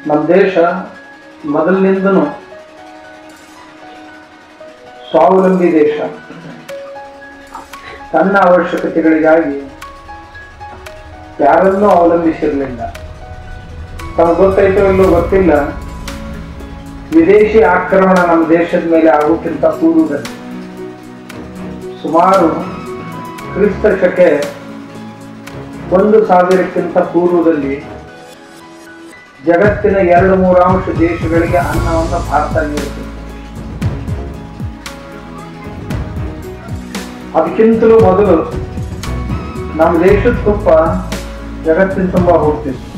ನಮ್ಮ ದೇಶ ಮೊದಲಿನಿಂದನೂ ಸ್ವಾವಲಂಬಿ ದೇಶ ತನ್ನ ಅವಶ್ಯಕತೆಗಳಿಗಾಗಿ ಯಾರನ್ನೂ ಅವಲಂಬಿಸಿರಲಿಲ್ಲ ತಮಗೆ ಗೊತ್ತಾಯ್ತೋ ಇಲ್ಲೋ ಗೊತ್ತಿಲ್ಲ ವಿದೇಶಿ ಆಕ್ರಮಣ ನಮ್ಮ ದೇಶದ ಮೇಲೆ ಆಗೋಕ್ಕಿಂತ ಪೂರ್ವದಲ್ಲಿ ಸುಮಾರು ಕ್ರಿಸ್ತ ಶಕೆ ಒಂದು ಸಾವಿರಕ್ಕಿಂತ ಪೂರ್ವದಲ್ಲಿ ಜಗತ್ತಿನ ಎರಡು ಮೂರಾಂಶ ದೇಶಗಳಿಗೆ ಅನ್ನವನ್ನು ಭಾರತ ನೀಡುತ್ತದೆ ಅದಕ್ಕಿಂತಲೂ ಮೊದಲು ನಮ್ಮ ದೇಶದ ತುಪ್ಪ ಜಗತ್ತಿನ ತುಂಬ ಹೋಗ್ತಿತ್ತು